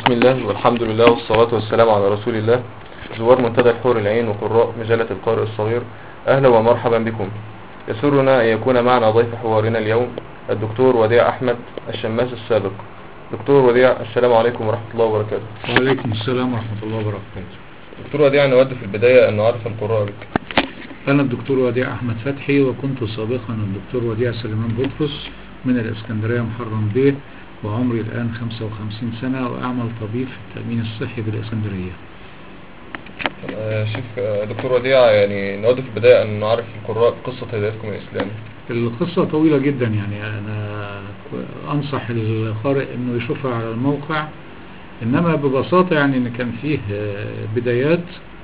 بسم الله والحمد لله والصلاة والسلام على رسول الله زوار منتدى الحور العين وقراء مجلة القارئ الصغير أهلا ومرحبا بكم يسرنا أن يكون معنا ضيف حوارنا اليوم الدكتور وديع أحمد الشماس السابق دكتور وديع السلام عليكم ورحمة الله وبركاته وعليكم السلام ورحمة الله وبركاته دكتور وديع نود في البداية أن نعرف القراء بك أنا الدكتور وديع أحمد فتحي وكنت سابقا الدكتور وديع سليمان بطرس من الإسكندرية محرم بيه وعمري الآن 55 سنة وأعمل طبيب في التأمين الصحي بالإسكندرية آه، شيخ آه، دكتور وديع يعني نود في البداية أن نعرف القراء قصة هدايتكم الإسلام القصة طويلة جدا يعني أنا أنصح القارئ أنه يشوفها على الموقع إنما ببساطة يعني أن كان فيه آه، بدايات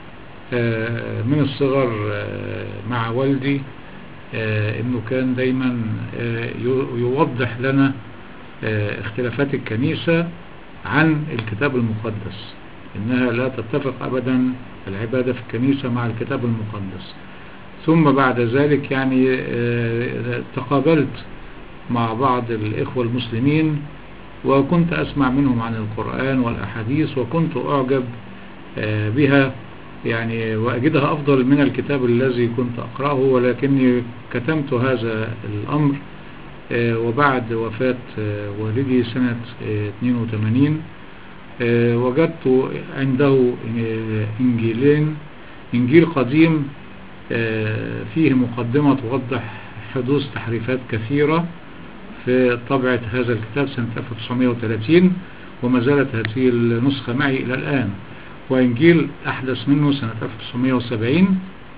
آه، من الصغر آه، مع والدي آه، انه كان دايما آه، يو- يوضح لنا آه، اختلافات الكنيسة عن الكتاب المقدس انها لا تتفق ابدا العبادة في الكنيسة مع الكتاب المقدس ثم بعد ذلك يعني آه، تقابلت مع بعض الاخوة المسلمين وكنت اسمع منهم عن القرآن والاحاديث وكنت اعجب آه، بها يعني وأجدها أفضل من الكتاب الذي كنت أقرأه ولكني كتمت هذا الأمر آه، وبعد وفاة آه، والدي سنة آه، 82 آه، وجدت عنده آه، إنجيلين إنجيل قديم آه، فيه مقدمة توضح حدوث تحريفات كثيرة في طبعة هذا الكتاب سنة 1930 وما زالت هذه النسخة معي إلى الآن وإنجيل أحدث منه سنة 1970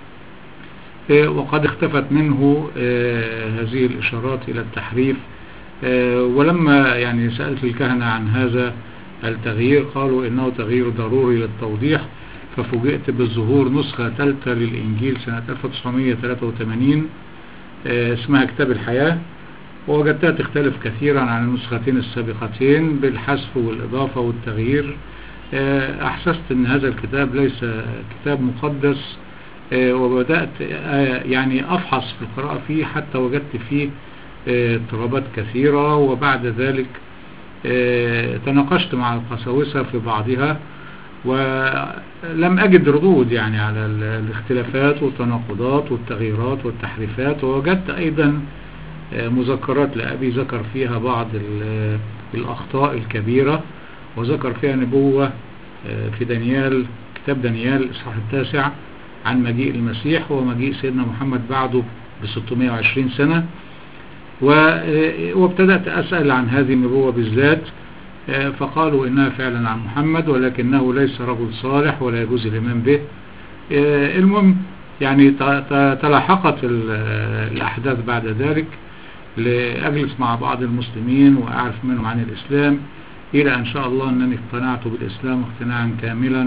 آه، وقد اختفت منه آه، هذه الإشارات إلى التحريف آه، ولما يعني سألت الكهنة عن هذا التغيير قالوا إنه تغيير ضروري للتوضيح ففوجئت بظهور نسخة ثالثة للإنجيل سنة 1983 آه، اسمها كتاب الحياة ووجدتها تختلف كثيرا عن النسختين السابقتين بالحذف والإضافة والتغيير آه، أحسست أن هذا الكتاب ليس كتاب مقدس آه، وبدأت آه، يعني أفحص في القراءة فيه حتى وجدت فيه آه، اضطرابات كثيرة وبعد ذلك آه، تناقشت مع القساوسة في بعضها ولم أجد ردود يعني على ال- الاختلافات والتناقضات والتغييرات والتحريفات ووجدت أيضا آه، مذكرات لأبي ذكر فيها بعض ال- الأخطاء الكبيرة وذكر فيها نبوة آه، في دانيال كتاب دانيال الإصحاح التاسع عن مجيء المسيح ومجيء سيدنا محمد بعده ب 620 سنة و- آه، وابتدأت أسأل عن هذه النبوة بالذات آه، فقالوا إنها فعلا عن محمد ولكنه ليس رجل صالح ولا يجوز الإيمان به آه، المهم يعني ت- ت- تلاحقت ال- آه، الأحداث بعد ذلك لأجلس مع بعض المسلمين وأعرف منهم عن الإسلام إلى أن شاء الله أنني اقتنعت بالإسلام اقتناعا كاملا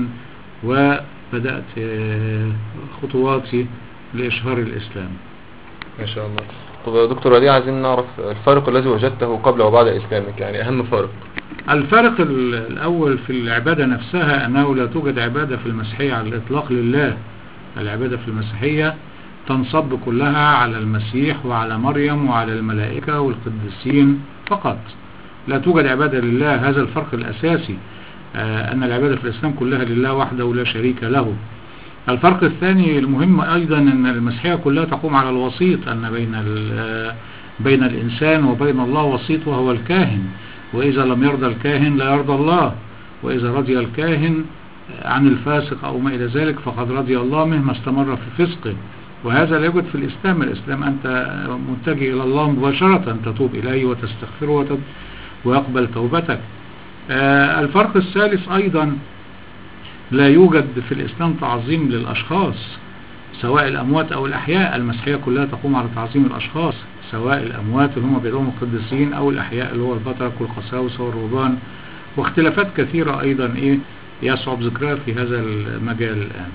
وبدأت آه، خطواتي لإشهار الإسلام ما شاء الله طب يا دكتور وديع عايزين نعرف الفرق الذي وجدته قبل وبعد إسلامك يعني أهم فرق الفرق ال- الأول في العبادة نفسها أنه لا توجد عبادة في المسيحية على الإطلاق لله العبادة في المسيحية تنصب كلها على المسيح وعلى مريم وعلى الملائكة والقديسين فقط لا توجد عبادة لله هذا الفرق الأساسي آه، أن العبادة في الإسلام كلها لله وحده ولا شريك له الفرق الثاني المهم أيضا أن المسيحية كلها تقوم على الوسيط أن بين ال- بين الإنسان وبين الله وسيط وهو الكاهن وإذا لم يرضى الكاهن لا يرضى الله وإذا رضي الكاهن عن الفاسق أو ما إلى ذلك فقد رضي الله مهما استمر في فسقه وهذا لا يوجد في الإسلام الإسلام أنت متجه إلى الله مباشرة تتوب إليه وتستغفره وتب ويقبل توبتك آه، الفرق الثالث أيضا لا يوجد في الإسلام تعظيم للأشخاص سواء الأموات أو الأحياء المسيحية كلها تقوم على تعظيم الأشخاص سواء الأموات اللي هم بيدعوهم القديسين أو الأحياء اللي هو البطرك والقساوسة والرهبان واختلافات كثيرة أيضا إيه يصعب ذكرها في هذا المجال الآن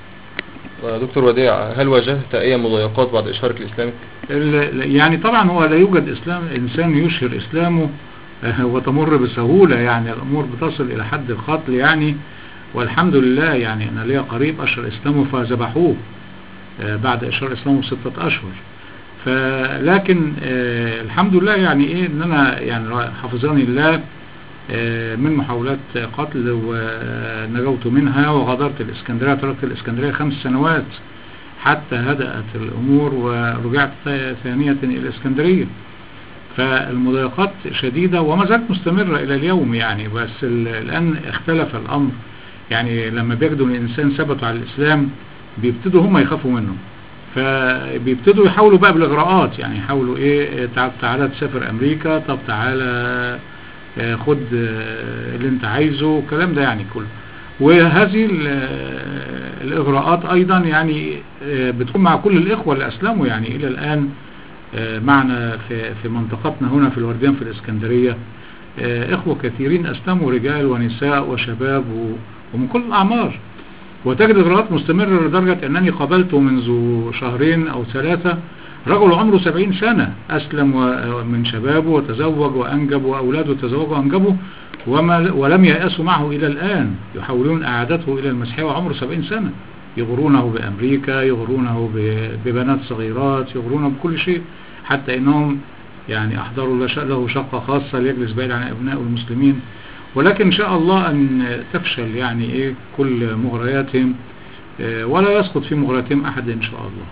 آه، دكتور وديع هل واجهت أي مضايقات بعد إشهارك لإسلامك ال- يعني طبعا هو لا يوجد إسلام إنسان يشهر إسلامه آه، وتمر بسهولة يعني الأمور بتصل إلى حد القتل يعني والحمد لله يعني أنا ليا قريب أشهر إسلامه فذبحوه آه، بعد إشهار إسلامه بستة أشهر فلكن آه، الحمد لله يعني إيه إن أنا يعني حفظني الله آه، من محاولات قتل ونجوت منها وغادرت الإسكندرية تركت الإسكندرية خمس سنوات حتى هدأت الأمور ورجعت ثانية إلى الإسكندرية فالمضايقات شديدة وما زالت مستمرة إلى اليوم يعني بس ال- الآن اختلف الأمر يعني لما بيجدوا ان الانسان ثبت على الاسلام بيبتدوا هم يخافوا منه فبيبتدوا يحاولوا بقى بالاغراءات يعني يحاولوا ايه تع- تعالى تسافر امريكا طب تعالى آه، خد آه، اللي انت عايزه الكلام ده يعني كله وهذه ال- آه، الاغراءات ايضا يعني آه، بتكون مع كل الاخوه اللي اسلموا يعني الى الان آه، معنا في في منطقتنا هنا في الورديان في الاسكندريه آه، إخوة كثيرين أسلموا رجال ونساء وشباب و- ومن كل الأعمار وتجد إغراءات مستمرة لدرجة أنني قابلت منذ شهرين أو ثلاثة رجل عمره سبعين سنة أسلم و- من شبابه وتزوج وأنجب وأولاده تزوجوا وأنجبوا وما ولم ييأسوا معه إلى الآن يحاولون إعادته إلى المسيحية وعمره سبعين سنة يغرونه بأمريكا يغرونه ب- ببنات صغيرات يغرونه بكل شيء حتى إنهم يعني أحضروا لش- له شقة خاصة ليجلس بعيد عن أبناء المسلمين ولكن إن شاء الله أن تفشل يعني إيه كل مغرياتهم آه، ولا يسقط في مغرياتهم أحد إن شاء الله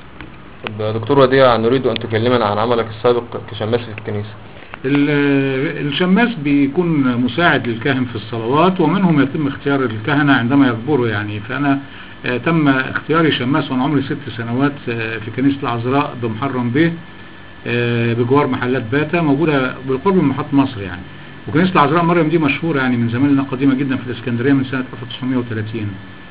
طب دكتور وديع نريد أن تكلمنا عن عملك السابق كشماس في الكنيسة ال- الشماس بيكون مساعد للكاهن في الصلوات ومنهم يتم اختيار الكهنة عندما يكبروا يعني فأنا آه، تم اختياري شماس وأنا عمري ست سنوات آه، في كنيسة العذراء بمحرم بيه آه، بجوار محلات باتا موجودة بالقرب من محطة مصر يعني وكنيسة العذراء مريم دي مشهورة يعني من زمان لأنها قديمة جدا في الإسكندرية من سنة 1930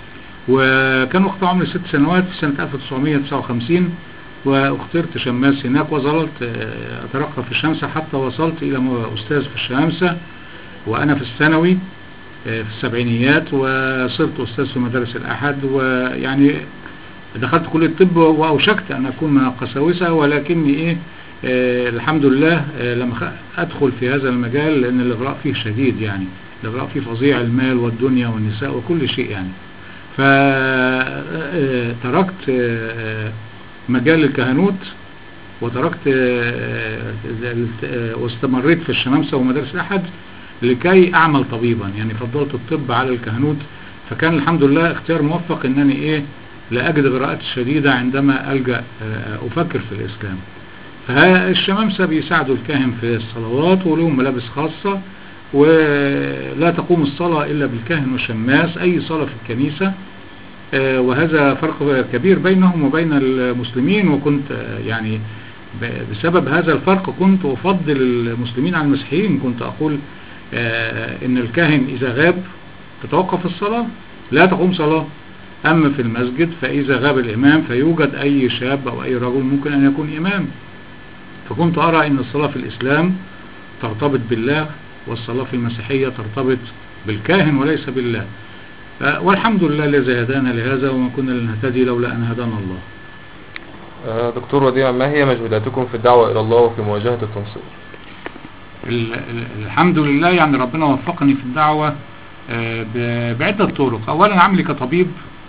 وكان وقت عمري ست سنوات في سنة 1959 واخترت شماس هناك وظللت آه، أترقى في الشمسة حتى وصلت إلى م- أستاذ في الشمسة وأنا في الثانوي آه، في السبعينيات وصرت أستاذ في مدارس الأحد ويعني دخلت كلية الطب وأوشكت أن أكون من القساوسة ولكني إيه آه الحمد لله آه لما خ- أدخل في هذا المجال لأن الإغراء فيه شديد يعني الإغراء فيه فظيع المال والدنيا والنساء وكل شيء يعني فتركت مجال الكهنوت وتركت آه، آه، واستمريت في الشمامسة ومدارس الأحد لكي أعمل طبيبا يعني فضلت الطب على الكهنوت فكان الحمد لله اختيار موفق أنني إيه لا أجد إغراءات شديدة عندما ألجأ آه، أفكر في الإسلام فالشمامسة بيساعدوا الكاهن في الصلوات ولهم ملابس خاصة ولا تقوم الصلاة إلا بالكاهن والشماس أي صلاة في الكنيسة آه، وهذا فرق كبير بينهم وبين المسلمين وكنت آه، يعني ب- بسبب هذا الفرق كنت أفضل المسلمين على المسيحيين كنت أقول آه، إن الكاهن إذا غاب تتوقف الصلاة لا تقوم صلاة أما في المسجد فإذا غاب الإمام فيوجد أي شاب أو أي رجل ممكن أن يكون إمام فكنت أرى أن الصلاة في الإسلام ترتبط بالله والصلاة في المسيحية ترتبط بالكاهن وليس بالله آه، والحمد لله الذي هدانا لهذا وما كنا لنهتدي لولا أن هدانا الله آه، دكتور وديع ما هي مجهوداتكم في الدعوة إلى الله وفي مواجهة التنصير ال- ال- الحمد لله يعني ربنا وفقني في الدعوة آه، ب- بعدة طرق أولا عملي كطبيب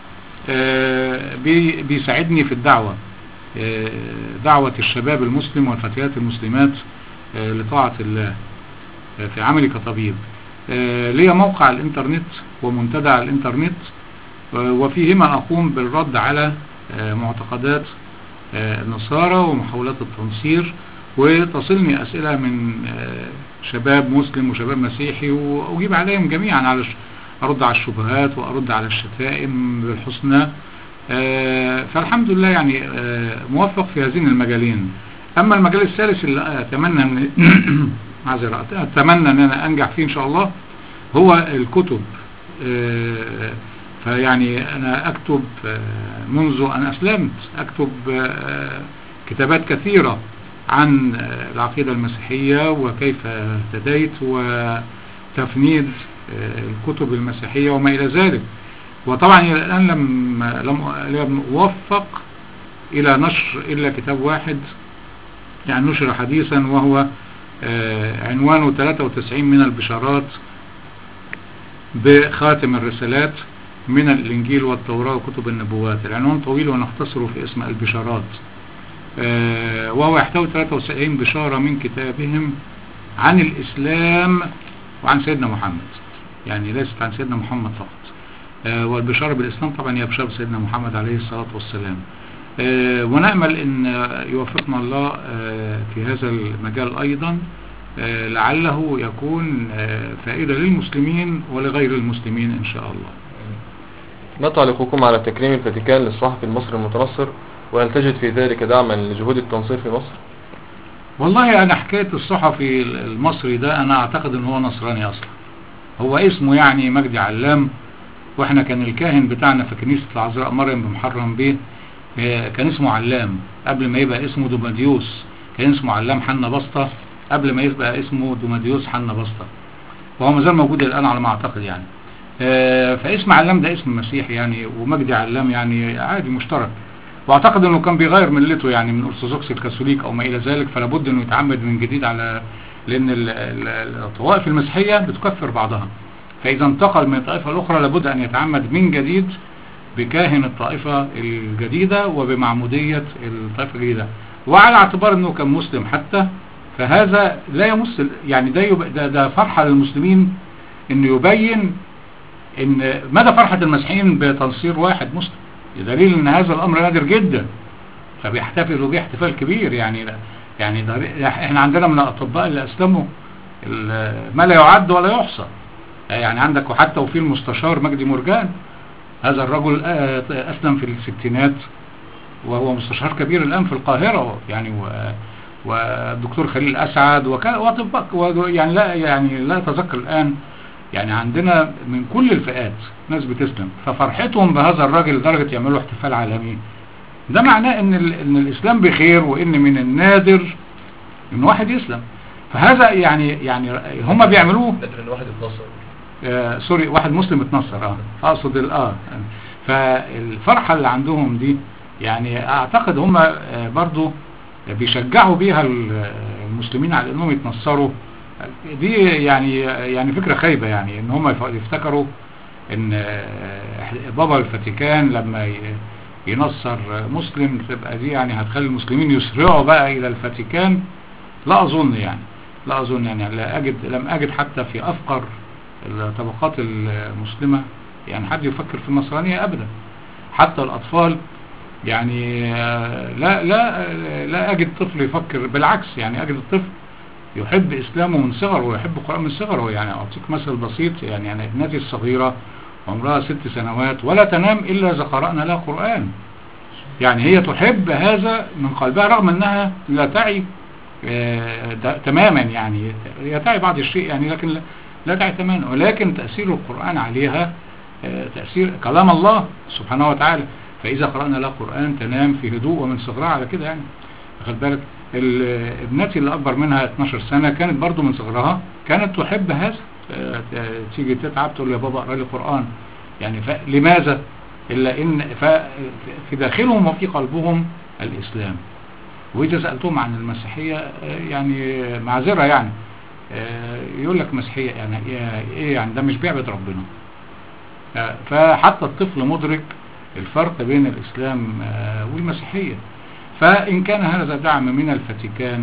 آه، بي- بيساعدني في الدعوة آه، دعوة الشباب المسلم والفتيات المسلمات آه، لطاعة الله آه، في عملي كطبيب آه، ليا موقع على الانترنت ومنتدى على الانترنت آه، وفيهما أقوم بالرد على آه، معتقدات آه، النصارى ومحاولات التنصير وتصلني أسئلة من آه، شباب مسلم وشباب مسيحي وأجيب عليهم جميعا على الش- أرد على الشبهات وأرد على الشتائم بالحسنى آه، فالحمد لله يعني آه، موفق في هذين المجالين أما المجال الثالث اللي أتمنى أن معذرة أتمنى أن أنا أنجح فيه إن شاء الله هو الكتب آه، فيعني أنا أكتب آه، منذ أن أسلمت أكتب آه، كتابات كثيرة عن آه، العقيدة المسيحية وكيف اهتديت وتفنيد آه، الكتب المسيحية وما إلى ذلك وطبعا إلى الآن لم, لم, لم أوفق إلى نشر إلا كتاب واحد يعني نشر حديثا وهو آه، عنوانه 93 من البشارات بخاتم الرسالات من الإنجيل والتوراة وكتب النبوات العنوان طويل ونختصره في اسم البشارات آه، وهو يحتوي 73 بشارة من كتابهم عن الإسلام وعن سيدنا محمد يعني ليست عن سيدنا محمد فقط آه، والبشارة بالإسلام طبعا هي بشارة سيدنا محمد عليه الصلاة والسلام آه، ونأمل أن يوفقنا الله آه، في هذا المجال أيضا آه، لعله يكون آه، فائدة للمسلمين ولغير المسلمين إن شاء الله ما تعليقكم على تكريم الفاتيكان للصحفي المصري المتنصر وهل تجد في ذلك دعما لجهود التنصير في مصر والله انا حكاية الصحفي المصري ده انا اعتقد ان هو نصراني اصلا هو اسمه يعني مجدي علام واحنا كان الكاهن بتاعنا في كنيسة العذراء مريم بمحرم بيه آه، كان اسمه علام قبل ما يبقى اسمه دوماديوس كان اسمه علام حنا بسطة قبل ما يبقى اسمه دوماديوس حنا بسطة وهو مازال موجود الان على ما اعتقد يعني آه، فاسم علام ده اسم مسيحي يعني ومجدي علام يعني عادي مشترك واعتقد انه كان بيغير ملته يعني من ارثوذكس الكاثوليك او ما الى ذلك فلا بد انه يتعمد من جديد على لان ال- ال- الطوائف المسيحيه بتكفر بعضها فاذا انتقل من الطائفه الاخرى لابد ان يتعمد من جديد بكاهن الطائفه الجديده وبمعموديه الطائفه الجديده وعلى اعتبار انه كان مسلم حتى فهذا لا يمس يعني ده يب- ده, ده فرحه للمسلمين انه يبين ان مدى فرحه المسيحيين بتنصير واحد مسلم دليل ان هذا الامر نادر جدا فبيحتفلوا بيه احتفال كبير يعني يعني ده احنا عندنا من الاطباء اللي اسلموا ال- ما لا يعد ولا يحصى يعني عندك وحتى وفي المستشار مجدي مرجان هذا الرجل آه، اسلم في الستينات وهو مستشار كبير الان في القاهره يعني و والدكتور خليل اسعد وكان واطباء و- يعني لا يعني لا اتذكر الان يعني عندنا من كل الفئات ناس بتسلم ففرحتهم بهذا الراجل لدرجه يعملوا احتفال عالمي ده معناه ان ال- ان الاسلام بخير وان من النادر ان واحد يسلم فهذا يعني يعني هم بيعملوه نادر ان واحد اتنصر آه سوري واحد مسلم اتنصر اه اقصد ال- اه فالفرحة اللي عندهم دي يعني اعتقد هم آه برضو بيشجعوا بيها ال- المسلمين على انهم يتنصروا دي يعني يعني فكرة خايبة يعني ان هم يف- يفتكروا ان آه، بابا الفاتيكان لما ي- ينصر مسلم تبقى دي يعني هتخلي المسلمين يسرعوا بقى الى الفاتيكان لا اظن يعني لا اظن يعني لا اجد لم اجد حتى في افقر الطبقات المسلمة يعني حد يفكر في النصرانية ابدا حتى الاطفال يعني آه، لا لا لا اجد طفل يفكر بالعكس يعني اجد الطفل يحب اسلامه من صغره ويحب القرآن من صغره يعني اعطيك مثل بسيط يعني انا ابنتي الصغيرة عمرها ست سنوات ولا تنام الا اذا قرأنا لها قرآن يعني هي تحب هذا من قلبها رغم انها لا تعي آه، ده- تماما يعني هي تعي بعض الشيء يعني لكن لا- لا تعي تماما ولكن تأثير القرآن عليها آه، تأثير كلام الله سبحانه وتعالى فإذا قرأنا لها قرآن تنام في هدوء ومن صغرها على كده يعني خد بالك ال- ابنتي اللي أكبر منها 12 سنة كانت برضو من صغرها كانت تحب هذا آه، آه، تيجي تتعب تقول يا بابا اقرا لي قرآن يعني ف- لماذا إلا إن ف- في داخلهم وفي قلبهم الإسلام وإذا سألتهم عن المسيحية آه، يعني معذرة يعني آه، يقول لك مسيحية يعني إيه- ايه يعني ده مش بيعبد ربنا آه، فحتى الطفل مدرك الفرق بين الإسلام آه، والمسيحية فإن كان هذا دعم من الفاتيكان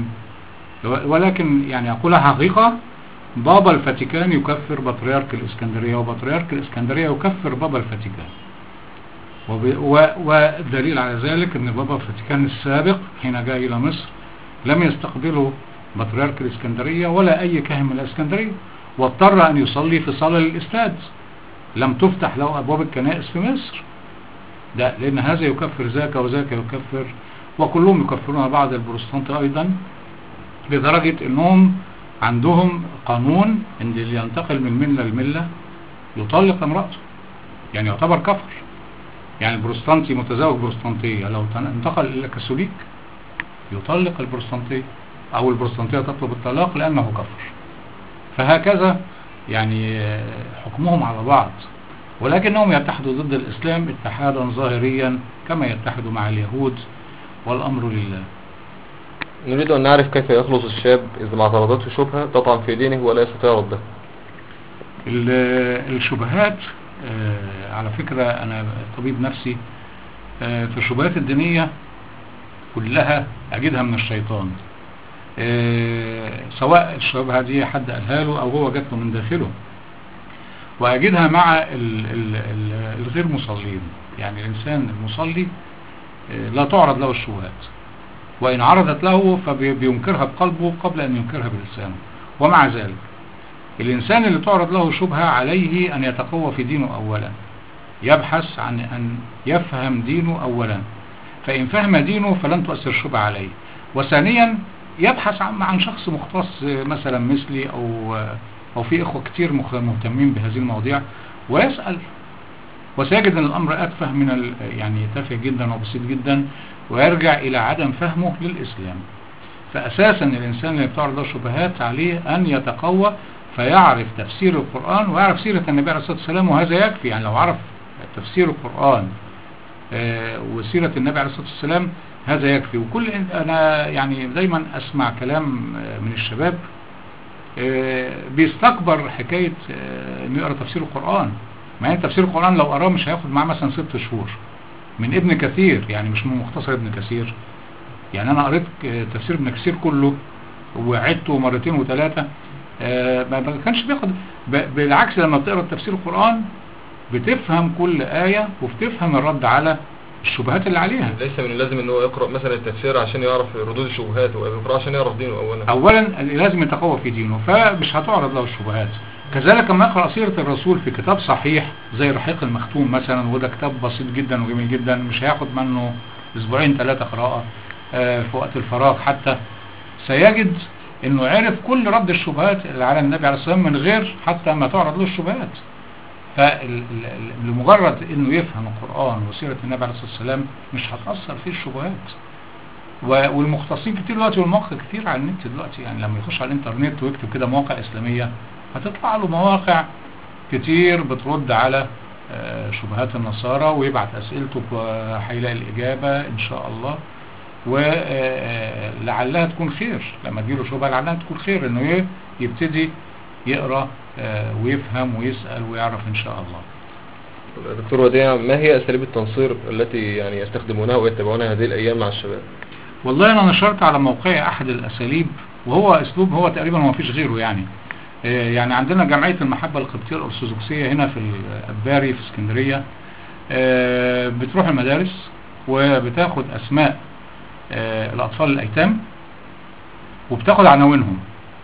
ولكن يعني أقولها حقيقة بابا الفاتيكان يكفر بطريرك الإسكندرية وبطريرك الإسكندرية يكفر بابا الفاتيكان وب- و- والدليل على ذلك ان بابا الفاتيكان السابق حين جاء الى مصر لم يستقبله بطريرك الاسكندرية ولا اي كاهن من الاسكندرية واضطر ان يصلي في صالة الاستاد لم تفتح له ابواب الكنائس في مصر ده لان هذا يكفر ذاك وذاك يكفر وكلهم يكفرون بعض البروتستانت ايضا لدرجة انهم عندهم قانون ان اللي ينتقل من ملة لملة يطلق امرأته يعني يعتبر كفر يعني البروتستانتي متزوج بروتستانتية لو تن- انتقل إلى كاثوليك يطلق البروتستانتية أو البروتستانتية تطلب الطلاق لأنه كفر فهكذا يعني آه، حكمهم على بعض ولكنهم يتحدوا ضد الإسلام اتحادا ظاهريا كما يتحدوا مع اليهود والأمر لله نريد أن نعرف كيف يخلص الشاب إذا ما اعترضته شبهة تطعن في دينه ولا يستطيع ردها ال- الشبهات آه، على فكرة أنا طبيب نفسي آه، في الشبهات الدينية كلها أجدها من الشيطان آه، سواء الشبهة دي حد قالها له او هو جات له من داخله واجدها مع ال- ال- ال- الغير مصلين يعني الانسان المصلي آه، لا تعرض له الشبهات وان عرضت له فبينكرها بقلبه قبل ان ينكرها بلسانه ومع ذلك الانسان اللي تعرض له شبهة عليه ان يتقوى في دينه اولا يبحث عن ان يفهم دينه اولا فان فهم دينه فلن تؤثر الشبهة عليه وثانيا يبحث عن عن شخص مختص مثلا مثلي او او في اخوه كتير مخ- مهتمين بهذه المواضيع ويسال وسيجد ان الامر اتفه من ال يعني تافه جدا وبسيط جدا ويرجع الى عدم فهمه للاسلام فاساسا الانسان اللي بتعرض له الشبهات عليه ان يتقوى فيعرف تفسير القران ويعرف سيره النبي عليه الصلاه والسلام وهذا يكفي يعني لو عرف تفسير القران آه، وسيرة النبي عليه الصلاة والسلام هذا يكفي وكل أنا يعني دايما أسمع كلام آه، من الشباب آه، بيستكبر حكاية آه، إنه يقرأ تفسير القرآن مع إن تفسير القرآن لو قراه مش هياخد معاه مثلا ست شهور من ابن كثير يعني مش من مختصر ابن كثير يعني أنا قريت آه، تفسير ابن كثير كله وعدته مرتين وثلاثة آه، ما ما كانش بياخد ب- بالعكس لما بتقرا تفسير القرآن بتفهم كل آية وبتفهم الرد على الشبهات اللي عليها ليس من اللازم ان هو يقرأ مثلا التفسير عشان يعرف ردود الشبهات ويقرأ عشان يعرف دينه اولا اولا لازم يتقوى في دينه فمش هتعرض له الشبهات كذلك لما يقرأ سيرة الرسول في كتاب صحيح زي رحيق المختوم مثلا وده كتاب بسيط جدا وجميل جدا مش هياخد منه اسبوعين ثلاثة قراءة آه، في وقت الفراغ حتى سيجد انه عرف كل رد الشبهات اللي على النبي عليه الصلاة والسلام من غير حتى ما تعرض له الشبهات فلمجرد انه يفهم القرآن وسيرة النبي عليه الصلاة والسلام مش هتأثر فيه الشبهات و- والمختصين كتير دلوقتي والمواقع كتير على النت دلوقتي يعني لما يخش على الانترنت ويكتب كده مواقع اسلامية هتطلع له مواقع كتير بترد على آه، شبهات النصارى ويبعت اسئلته ف- هيلاقي الاجابة ان شاء الله ولعلها تكون خير لما تجيله شبهة لعلها تكون خير انه ي- يبتدي يقرأ آه، ويفهم ويسأل ويعرف ان شاء الله دكتور وديع ما هي اساليب التنصير التي يعني يستخدمونها ويتبعونها هذه الايام مع الشباب والله انا نشرت على موقعي احد الاساليب وهو اسلوب هو تقريبا ما فيش غيره يعني آه، يعني عندنا جمعية المحبة القبطية الارثوذكسية هنا في الاباري في اسكندرية آه، بتروح المدارس وبتاخد اسماء آه، الاطفال الايتام وبتاخد عناوينهم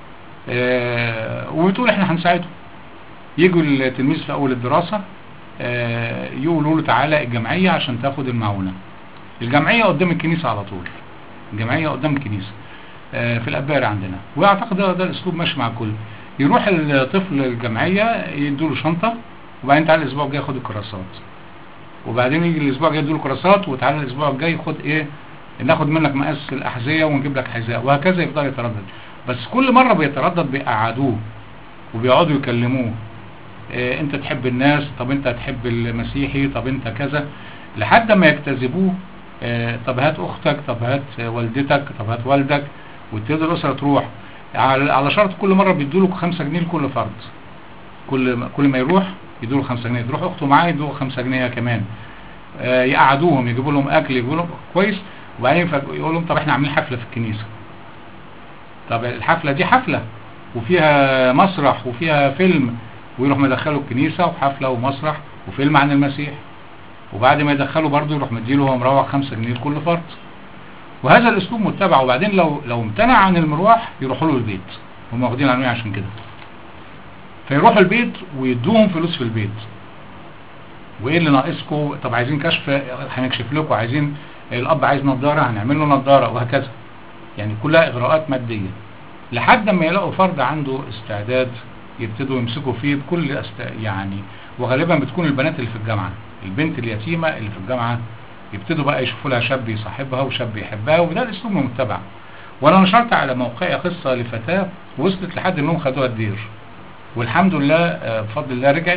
آه، وبتقول احنا هنساعدهم يجوا التلميذ في اول الدراسة آه، يقولوا له تعالى الجمعية عشان تاخد المعونة الجمعية قدام الكنيسة على طول الجمعية قدام الكنيسة آه، في الأبار عندنا وأعتقد ده, ده الأسلوب ماشي مع الكل يروح الطفل الجمعية يدوله شنطة وبعدين تعالى الأسبوع الجاي خد الكراسات وبعدين يجي الأسبوع الجاي يدوله كراسات وتعالى الأسبوع الجاي خد إيه ناخد منك مقاس الأحذية ونجيب لك حذاء وهكذا يفضل يتردد بس كل مرة بيتردد بيقعدوه وبيقعدوا يكلموه إيه انت تحب الناس طب انت تحب المسيحي طب انت كذا لحد ما يجتذبوه آه، طب هات اختك طب هات والدتك طب هات والدك وتبتدي الاسره تروح على على شرط كل مره بيدوا له 5 جنيه لكل فرد كل ما كل ما يروح يدوا له 5 جنيه تروح اخته معاه يدوا له 5 جنيه كمان آه، يقعدوهم يجيبوا لهم اكل يجيبوا لهم كويس وبعدين يقول لهم طب احنا عاملين حفله في الكنيسه طب الحفله دي حفله وفيها مسرح وفيها فيلم ويروح مدخله الكنيسه وحفله ومسرح وفيلم عن المسيح وبعد ما يدخله برضه يروح مديله هو مروح 5 جنيه لكل فرد وهذا الاسلوب متبع وبعدين لو لو امتنع عن المروح يروحوا له البيت هم واخدين عنوان عشان كده فيروحوا البيت ويدوهم فلوس في البيت وايه اللي ناقصكم طب عايزين كشف هنكشف لكم عايزين الاب عايز نظاره هنعمل له نظاره وهكذا يعني كلها اغراءات ماديه لحد ما يلاقوا فرد عنده استعداد يبتدوا يمسكوا فيه بكل أست... يعني وغالبا بتكون البنات اللي في الجامعه البنت اليتيمه اللي في الجامعه يبتدوا بقى يشوفوا لها شاب يصاحبها وشاب يحبها وده الاسلوب المتبع وانا نشرت على موقعي قصه لفتاه وصلت لحد انهم خدوها الدير والحمد لله آه، بفضل الله رجعت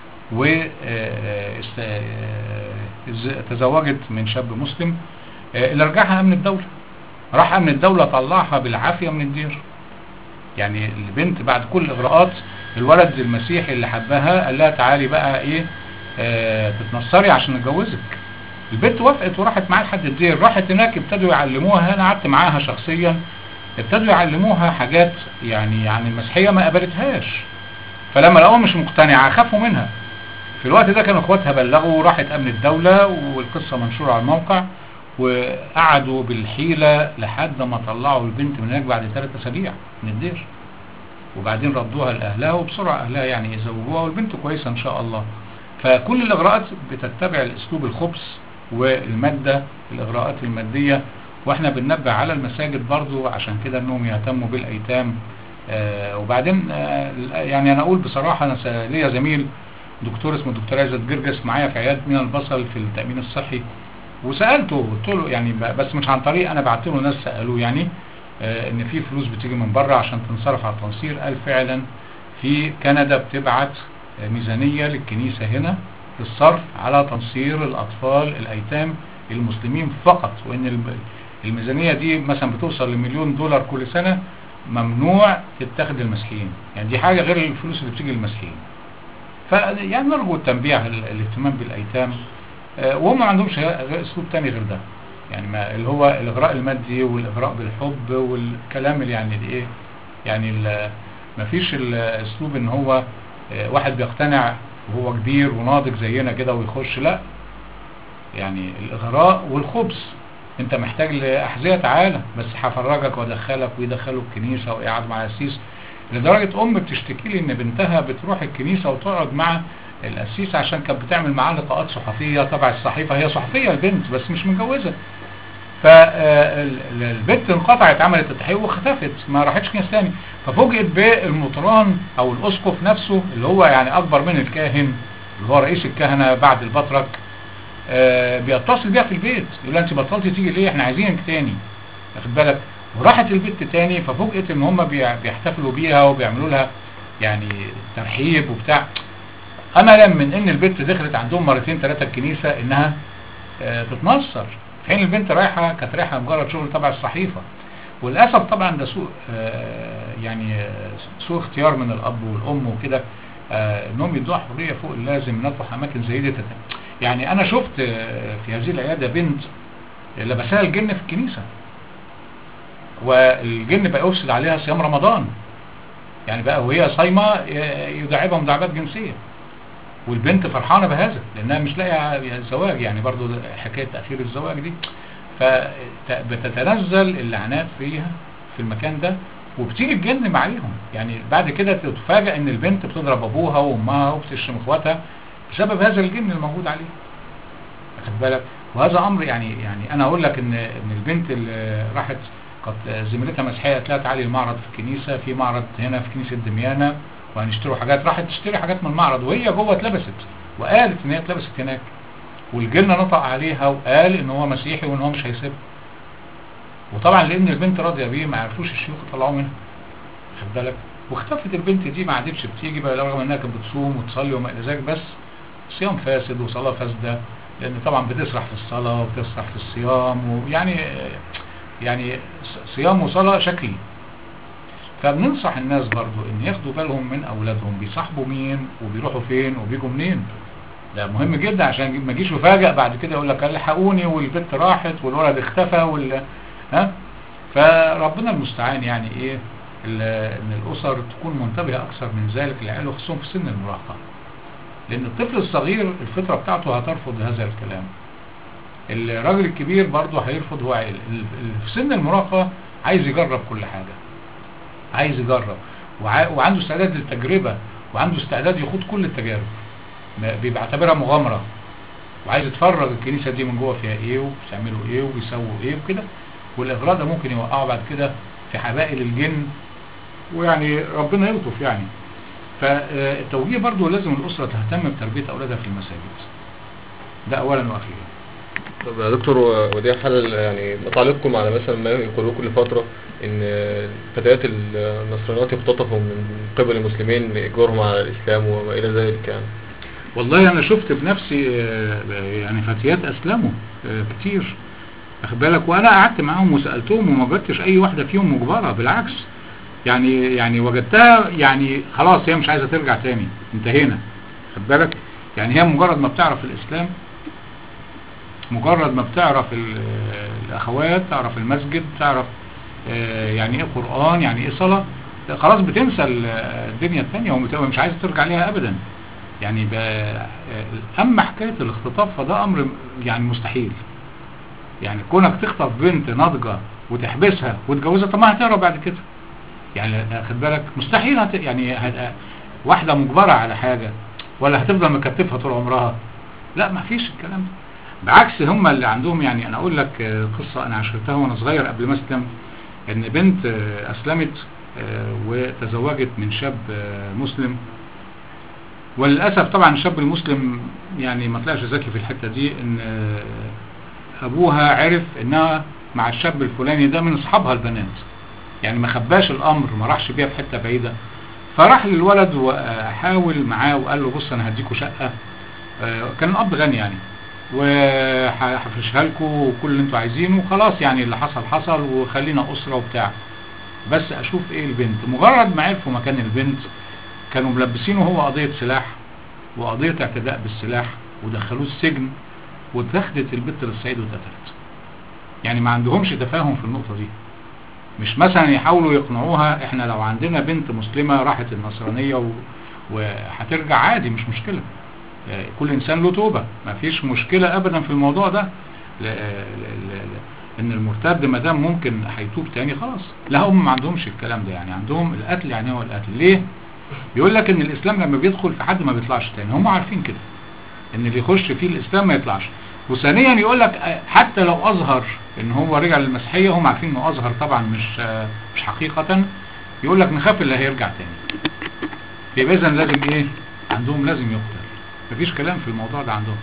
وتزوجت من شاب مسلم آه، اللي رجعها امن الدوله راح امن الدوله طلعها بالعافيه من الدير يعني البنت بعد كل الاغراءات الولد المسيحي اللي حبها قال لها تعالي بقى ايه آه تتنصري عشان اتجوزك البنت وافقت وراحت معاه لحد الدير راحت هناك ابتدوا يعلموها انا قعدت معاها شخصيا ابتدوا يعلموها حاجات يعني يعني المسيحيه ما قبلتهاش فلما لقوها مش مقتنعه خافوا منها في الوقت ده كانوا اخواتها بلغوا وراحت امن الدوله والقصه منشوره على الموقع وقعدوا بالحيله لحد ما طلعوا البنت من هناك بعد ثلاث اسابيع من الدير وبعدين ردوها لاهلها وبسرعه اهلها يعني يزوجوها والبنت كويسه ان شاء الله فكل الاغراءات بتتبع الاسلوب الخبث والماده الاغراءات الماديه واحنا بننبه على المساجد برضو عشان كده انهم يهتموا بالايتام آه وبعدين آه يعني انا اقول بصراحه انا س- ليا زميل دكتور اسمه دكتور عزت جرجس معايا في عياده مينا البصل في التامين الصحي وسالته قلت له يعني ب- بس مش عن طريق انا بعت له ناس سالوه يعني آه ان في فلوس بتيجي من بره عشان تنصرف على التنصير قال فعلا في كندا بتبعت آه، ميزانيه للكنيسه هنا للصرف على تنصير الاطفال الايتام المسلمين فقط وان الب- الميزانيه دي مثلا بتوصل لمليون دولار كل سنه ممنوع تتاخد للمسيحيين يعني دي حاجه غير الفلوس اللي بتيجي للمسيحيين فيعني نرجو التنبيه على ال- الاهتمام بالايتام آه، وهم ما عندهمش غير- غير اسلوب تاني غير ده يعني ما اللي هو الاغراء المادي والاغراء بالحب والكلام اللي يعني الايه يعني ما فيش الاسلوب ان هو آه، واحد بيقتنع وهو كبير وناضج زينا كده ويخش لا يعني الاغراء والخبث انت محتاج لاحذيه تعالى بس هفرجك وادخلك ويدخلوا الكنيسه ويقعد مع القسيس لدرجه ام بتشتكي لي ان بنتها بتروح الكنيسه وتقعد مع القسيس عشان كانت بتعمل معاه لقاءات صحفيه تبع الصحيفه هي صحفيه البنت بس مش متجوزه فالبنت انقطعت عملت التحقيق واختفت ما راحتش كنيسه تاني ففوجئت بالمطران او الاسقف نفسه اللي هو يعني اكبر من الكاهن اللي هو رئيس الكهنه بعد البطرك آه، بيتصل بيها في البيت يقول لها انت بطلتي تيجي ليه احنا عايزينك تاني واخد بالك وراحت البيت تاني ففوجئت ان هم بيع- بيحتفلوا بيها وبيعملوا لها يعني ترحيب وبتاع املا من ان البنت دخلت عندهم مرتين ثلاثه الكنيسه انها آه، تتنصر في حين البنت رايحه كانت رايحه مجرد شغل تبع الصحيفه وللاسف طبعا ده سوء آه، يعني آه، سوء اختيار من الاب والام وكده آه، انهم يدوها حريه فوق اللازم نطرح اماكن زي دي تت- يعني انا شفت آه، في هذه العياده بنت لبسها الجن في الكنيسه والجن بقى يفسد عليها صيام رمضان يعني بقى وهي صايمه آه، يداعبها مداعبات جنسيه والبنت فرحانه بهذا لانها مش لاقيه زواج يعني برضو ده حكايه تاخير الزواج دي فبتتنزل اللعنات فيها في المكان ده وبتيجي الجن معاهم يعني بعد كده تتفاجئ ان البنت بتضرب ابوها وامها وبتشتم اخواتها بسبب هذا الجن الموجود عليه واخد بالك وهذا امر يعني يعني انا اقول لك ان ان البنت اللي راحت كانت زميلتها مسيحيه قالت لها تعالي المعرض في الكنيسه في معرض هنا في كنيسه دميانه وهنشتروا حاجات راحت تشتري حاجات من المعرض وهي جوه اتلبست وقالت ان هي اتلبست هناك والجن نطق عليها وقال ان هو مسيحي وان هو مش هيسيبها وطبعا لان البنت راضيه بيه ما عرفوش الشيوخ يطلعوه منها خد بالك واختفت البنت دي ما عادتش بتيجي بقى رغم انها كانت بتصوم وتصلي وما الى ذلك بس صيام فاسد وصلاه فاسده لان طبعا بتسرح في الصلاه وبتسرح في الصيام ويعني يعني صيام وصلاه شكلي فبننصح الناس برضو ان ياخدوا بالهم من اولادهم بيصاحبوا مين وبيروحوا فين وبيجوا منين ده مهم جدا عشان ما يجيش يفاجئ بعد كده يقول لك الحقوني والبنت راحت والولد اختفى وال ها فربنا المستعان يعني ايه ان الاسر تكون منتبهه اكثر من ذلك لعياله خصوصا في سن المراهقه لان الطفل الصغير الفطره بتاعته هترفض هذا الكلام الراجل الكبير برضه هيرفض هو عيل في سن المراهقه عايز يجرب كل حاجه عايز يجرب وع... وعنده استعداد للتجربه وعنده استعداد يخوض كل التجارب بيعتبرها مغامره وعايز يتفرج الكنيسه دي من جوه فيها ايه وبيعملوا ايه وبيسووا ايه وكده والاغراء ده ممكن يوقعه بعد كده في حبائل الجن ويعني ربنا يلطف يعني فالتوجيه برضو لازم الاسره تهتم بتربيه اولادها في المساجد ده اولا واخيرا طب يا دكتور ودي حل يعني تعليقكم على مثلا ما يقولوه كل فترة ان فتيات النصرانيات يختطفوا من قبل المسلمين لاجبارهم على الاسلام وما الى ذلك يعني والله انا شفت بنفسي يعني فتيات اسلموا كتير واخد بالك وانا قعدت معاهم وسالتهم وما وجدتش اي واحده فيهم مجبره بالعكس يعني يعني وجدتها يعني خلاص هي مش عايزه ترجع تاني انتهينا خد بالك يعني هي مجرد ما بتعرف الاسلام مجرد ما بتعرف الاخوات تعرف المسجد تعرف آه، يعني ايه قرآن يعني ايه صلاة خلاص بتنسى ال- الدنيا التانية وبتبقى مش عايز ترجع ليها ابدا يعني ب- آه، اما حكاية الاختطاف فده امر يعني مستحيل يعني كونك تخطف بنت ناضجة وتحبسها وتجوزها طب ما هتهرب بعد كده يعني خد بالك مستحيل هت... يعني هت... واحدة مجبرة على حاجة ولا هتفضل مكتفها طول عمرها لا ما فيش الكلام ده بعكس هم اللي عندهم يعني انا اقول لك آه، قصة انا عشرتها وانا صغير قبل ما اسلم ان بنت آه، اسلمت آه، وتزوجت من شاب آه، مسلم وللأسف طبعا الشاب المسلم يعني ما طلعش ذكي في الحتة دي ان آه، ابوها عرف انها مع الشاب الفلاني ده من اصحابها البنات يعني ما خباش الامر ما راحش بيها في حتة بعيدة فراح للولد وحاول معاه وقال له بص انا هديكوا شقة آه، كان الاب غني يعني وهفرشها لكم وكل اللي انتوا عايزينه وخلاص يعني اللي حصل حصل وخلينا اسرة وبتاع بس اشوف ايه البنت مجرد ما عرفوا مكان البنت كانوا ملبسينه هو قضية سلاح وقضية اعتداء بالسلاح ودخلوه السجن واتخذت البنت للصعيد واتقتلت يعني ما عندهمش تفاهم في النقطة دي مش مثلا يحاولوا يقنعوها احنا لو عندنا بنت مسلمة راحت النصرانية و... وهترجع عادي مش مشكلة آه، كل انسان له توبة ما فيش مشكلة ابدا في الموضوع ده ل... ل... ل... ل... ان المرتد ما دام ممكن هيتوب تاني خلاص لا هم ما عندهمش الكلام ده يعني عندهم القتل يعني هو القتل ليه يقول لك ان الاسلام لما بيدخل في حد ما بيطلعش تاني هم عارفين كده ان اللي يخش فيه الاسلام ما يطلعش وثانيا يقول لك آه، حتى لو اظهر ان هو رجع للمسيحيه هم عارفين انه اظهر طبعا مش آه، مش حقيقه يقول لك نخاف اللي هيرجع تاني يبقى اذا لازم ايه عندهم لازم يقتل مفيش كلام في الموضوع ده عندهم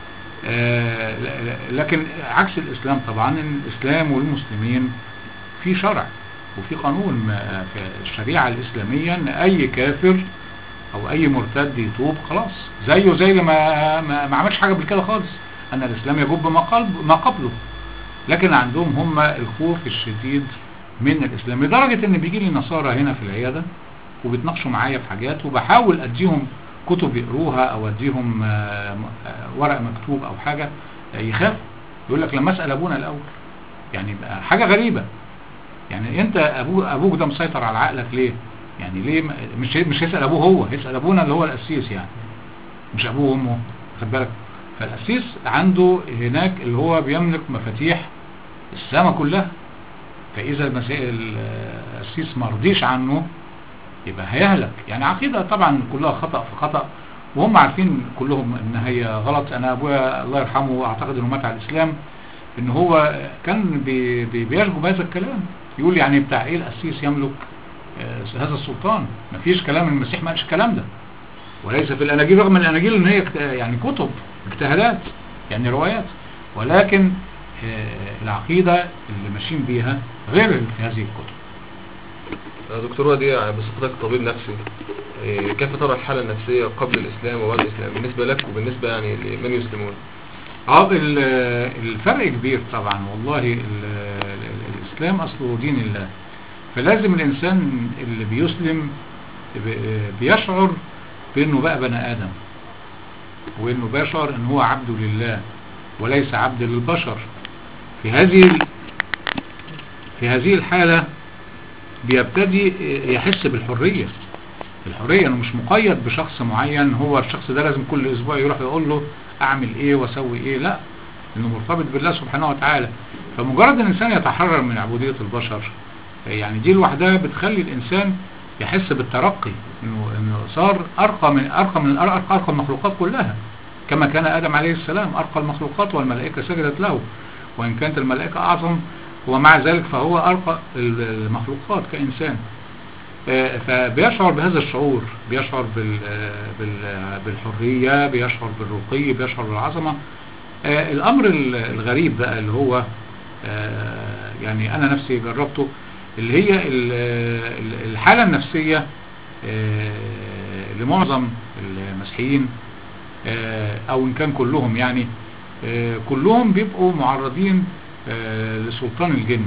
آه، ل- ل- لكن عكس الاسلام طبعا إن الاسلام والمسلمين في شرع وفي قانون ما- في الشريعه الاسلاميه ان اي كافر او اي مرتد يتوب خلاص زيه زي اللي ما ما, ما عملش حاجه قبل كده خالص ان الاسلام يجب ما قلب ما قبله لكن عندهم هم الخوف الشديد من الاسلام لدرجه ان بيجي لي نصارى هنا في العياده وبيتناقشوا معايا في حاجات وبحاول اديهم كتب يقروها او اديهم آه، م- آه، ورق مكتوب او حاجه آه، يخافوا يقول لك لما اسال ابونا الاول يعني بقى حاجه غريبه يعني انت ابو ابوك ده مسيطر على عقلك ليه يعني ليه ما- مش مش يسال ابوه هو يسال ابونا اللي هو القسيس يعني مش ابوه وامه خد بالك فالقسيس عنده هناك اللي هو بيملك مفاتيح السماء كلها فاذا المسائل القسيس ما رضيش عنه يبقى هيهلك يعني عقيدة طبعا كلها خطأ في خطأ وهم عارفين كلهم ان هي غلط انا ابويا الله يرحمه اعتقد انه مات على الاسلام ان هو كان بي بي بيشجب بهذا الكلام يقول يعني بتاع ايه القسيس يملك آه، هذا السلطان مفيش كلام المسيح ما قالش الكلام ده وليس في الاناجيل رغم الاناجيل ان هي كت- يعني كتب اجتهادات يعني روايات ولكن آه، العقيدة اللي ماشيين بيها غير اللي في هذه الكتب آه، دكتور وديع بصفتك طبيب نفسي آه، كيف ترى الحالة النفسية قبل الإسلام وبعد الإسلام بالنسبة لك وبالنسبة يعني لمن يسلمون اه ال- الفرق كبير طبعا والله ال- ال- الاسلام اصله دين الله فلازم الانسان اللي بيسلم ب- بيشعر بانه بقى بني ادم وانه بيشعر ان هو عبد لله وليس عبد للبشر في هذه ال- في هذه الحالة بيبتدي يحس بالحرية الحرية انه مش مقيد بشخص معين هو الشخص ده لازم كل اسبوع يروح يقول له اعمل ايه واسوي ايه لا انه مرتبط بالله سبحانه وتعالى فمجرد ان الانسان يتحرر من عبودية البشر يعني دي لوحدها بتخلي الانسان يحس بالترقي انه انه صار ارقى من ارقى من ارقى, أرقى المخلوقات كلها كما كان ادم عليه السلام ارقى المخلوقات والملائكة سجدت له وان كانت الملائكة اعظم ومع ذلك فهو ارقى المخلوقات كانسان آه، فبيشعر بهذا الشعور بيشعر بال بال بالحرية بيشعر بالرقي بيشعر بالعظمة آه، الأمر ال- الغريب بقى اللي هو آه، يعني أنا نفسي جربته اللي هي ال- ال- الحالة النفسية آه، لمعظم المسيحيين آه، أو إن كان كلهم يعني آه، كلهم بيبقوا معرضين آه، لسلطان الجن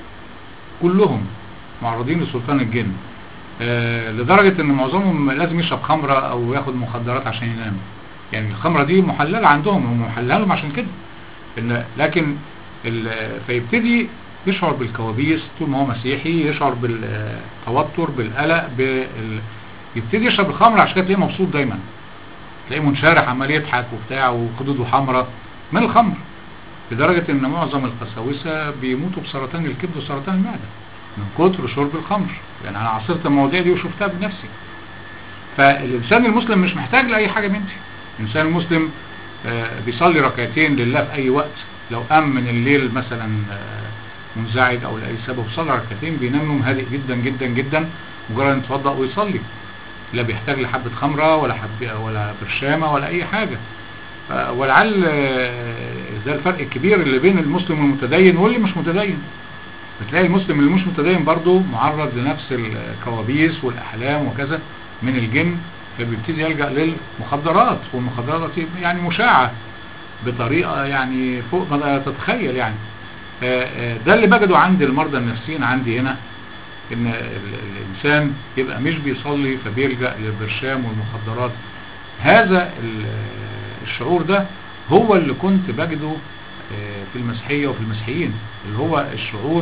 كلهم معرضين لسلطان الجن آه، لدرجة ان معظمهم لازم يشرب خمرة او ياخد مخدرات عشان ينام يعني الخمرة دي محللة عندهم هم محللة لهم عشان كده إن لكن ال- فيبتدي يشعر بالكوابيس طول ما هو مسيحي يشعر بالتوتر بالقلق بال... يبتدي يشرب الخمر عشان كده تلاقيه مبسوط دايما تلاقيه منشرح عمال يضحك وبتاع وخدوده حمراء من الخمر لدرجة ان معظم القساوسة بيموتوا بسرطان الكبد وسرطان المعدة من كتر شرب الخمر يعني انا عاصرت المواضيع دي وشفتها بنفسي فالانسان المسلم مش محتاج لاي حاجة من دي الانسان المسلم آه، بيصلي ركعتين لله في اي وقت لو قام من الليل مثلا آه، منزعج او لاي سبب صلى ركعتين بينام نوم هادئ جدا جدا جدا مجرد ان يتوضا ويصلي لا بيحتاج لحبة خمرة ولا حب ولا برشامة ولا اي حاجة آه، ولعل آه، ده الفرق الكبير اللي بين المسلم المتدين واللي مش متدين بتلاقي المسلم اللي مش متدين برضه معرض لنفس الكوابيس والاحلام وكذا من الجن فبيبتدي يلجأ للمخدرات والمخدرات يعني مشاعة بطريقة يعني فوق ما تتخيل يعني آه، آه، ده اللي بجده عند المرضى النفسيين عندي هنا ان ال- الانسان يبقى مش بيصلي فبيلجأ للبرشام والمخدرات هذا ال- الشعور ده هو اللي كنت بجده آه، في المسيحية وفي المسيحيين اللي هو الشعور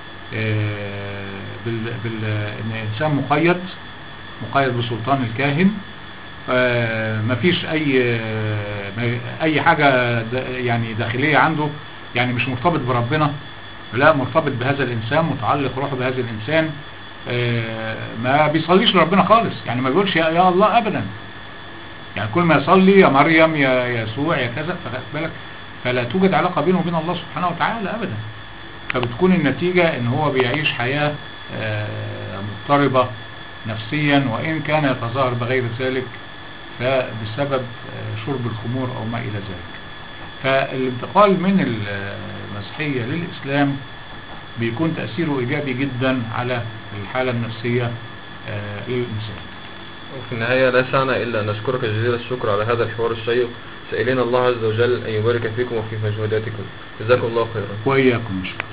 آه، بال, بال ان الانسان مقيد مقيد بسلطان الكاهن آه، مفيش اي آه، ما- اي حاجة د- يعني داخلية عنده يعني مش مرتبط بربنا لا مرتبط بهذا الانسان متعلق روحه بهذا الانسان آه، ما بيصليش لربنا خالص يعني ما بيقولش يا, يا الله ابدا يعني كل ما يصلي يا مريم يا يسوع يا كذا فخد بالك فلا توجد علاقة بينه وبين الله سبحانه وتعالى ابدا فبتكون النتيجة ان هو بيعيش حياة آه، مضطربة نفسيا وان كان يتظاهر بغير ذلك فبسبب آه، شرب الخمور او ما الى ذلك فالانتقال من المسيحية للاسلام بيكون تأثيره ايجابي جدا على الحالة النفسية آه، للانسان وفي النهاية لا يسعنا إلا أن نشكرك جزيل الشكر على هذا الحوار الشيق سائلين الله عز وجل أن يبارك فيكم وفي مجهوداتكم جزاكم الله خيرا وإياكم إن شاء الله